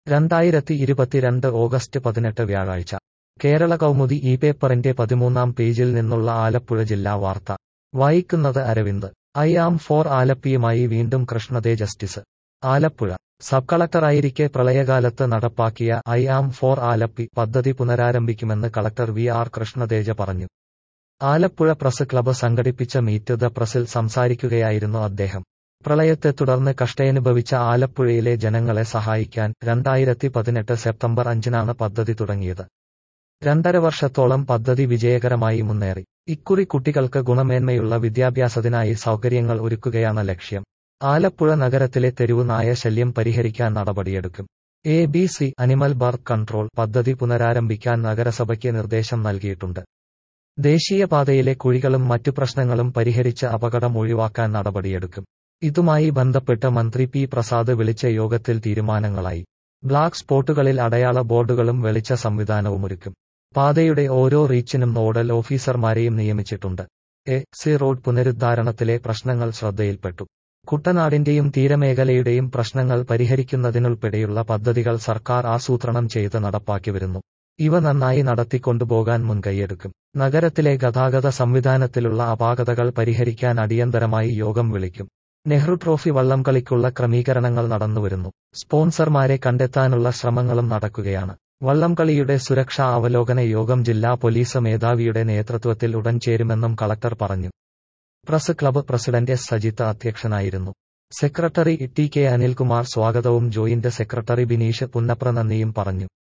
രണ്ടായിരത്തി ഇരുപത്തിരണ്ട് ഓഗസ്റ്റ് പതിനെട്ട് വ്യാഴാഴ്ച കേരള കൗമുദി ഈ പേപ്പറിന്റെ പതിമൂന്നാം പേജിൽ നിന്നുള്ള ആലപ്പുഴ ജില്ലാ വാർത്ത വായിക്കുന്നത് അരവിന്ദ് ഐ ആം ഫോർ ആലപ്പിയുമായി വീണ്ടും കൃഷ്ണദേ ജസ്റ്റിസ് ആലപ്പുഴ സബ് കളക്ടറായിരിക്കെ പ്രളയകാലത്ത് നടപ്പാക്കിയ ഐ ആം ഫോർ ആലപ്പി പദ്ധതി പുനരാരംഭിക്കുമെന്ന് കളക്ടർ വി ആർ കൃഷ്ണതേജ പറഞ്ഞു ആലപ്പുഴ പ്രസ് ക്ലബ്ബ് സംഘടിപ്പിച്ച മീറ്റ് ദ പ്രസിൽ സംസാരിക്കുകയായിരുന്നു അദ്ദേഹം പ്രളയത്തെ തുടർന്ന് കഷ്ടയനുഭവിച്ച ആലപ്പുഴയിലെ ജനങ്ങളെ സഹായിക്കാൻ രണ്ടായിരത്തി പതിനെട്ട് സെപ്റ്റംബർ അഞ്ചിനാണ് പദ്ധതി തുടങ്ങിയത് രണ്ടര വർഷത്തോളം പദ്ധതി വിജയകരമായി മുന്നേറി ഇക്കുറി കുട്ടികൾക്ക് ഗുണമേന്മയുള്ള വിദ്യാഭ്യാസത്തിനായി സൗകര്യങ്ങൾ ഒരുക്കുകയാണ് ലക്ഷ്യം ആലപ്പുഴ നഗരത്തിലെ തെരുവു നായ ശല്യം പരിഹരിക്കാൻ നടപടിയെടുക്കും A B C animal birth control പദ്ധതി പുനരാരംഭിക്കാൻ നഗരസഭയ്ക്ക് നിർദ്ദേശം നൽകിയിട്ടുണ്ട് ദേശീയപാതയിലെ കുഴികളും മറ്റു പ്രശ്നങ്ങളും പരിഹരിച്ച് അപകടം ഒഴിവാക്കാൻ നടപടിയെടുക്കും ഇതുമായി ബന്ധപ്പെട്ട് മന്ത്രി പി പ്രസാദ് വിളിച്ച യോഗത്തിൽ തീരുമാനങ്ങളായി ബ്ലാക്ക് സ്പോട്ടുകളിൽ അടയാള ബോർഡുകളും വെളിച്ച സംവിധാനവുമൊരുക്കും പാതയുടെ ഓരോ റീച്ചിനും നോഡൽ ഓഫീസർമാരെയും നിയമിച്ചിട്ടുണ്ട് എ സി റോഡ് പുനരുദ്ധാരണത്തിലെ പ്രശ്നങ്ങൾ ശ്രദ്ധയിൽപ്പെട്ടു കുട്ടനാടിന്റെയും തീരമേഖലയുടെയും പ്രശ്നങ്ങൾ പരിഹരിക്കുന്നതിനുൾപ്പെടെയുള്ള പദ്ധതികൾ സർക്കാർ ആസൂത്രണം ചെയ്ത് നടപ്പാക്കി വരുന്നു ഇവ നന്നായി നടത്തിക്കൊണ്ടുപോകാൻ മുൻകൈയെടുക്കും നഗരത്തിലെ ഗതാഗത സംവിധാനത്തിലുള്ള അപാകതകൾ പരിഹരിക്കാൻ അടിയന്തരമായി യോഗം വിളിക്കും നെഹ്റു ട്രോഫി വള്ളംകളിക്കുള്ള ക്രമീകരണങ്ങൾ നടന്നുവരുന്നു സ്പോൺസർമാരെ കണ്ടെത്താനുള്ള ശ്രമങ്ങളും നടക്കുകയാണ് വള്ളംകളിയുടെ സുരക്ഷാ അവലോകന യോഗം ജില്ലാ പോലീസ് മേധാവിയുടെ നേതൃത്വത്തിൽ ഉടൻ ചേരുമെന്നും കളക്ടർ പറഞ്ഞു press club president S Sajith അധ്യക്ഷനായിരുന്നു സെക്രട്ടറി ടി കെ അനിൽകുമാർ സ്വാഗതവും ജോയിന്റ് സെക്രട്ടറി ബിനീഷ് പുന്നപ്ര നന്ദിയും പറഞ്ഞു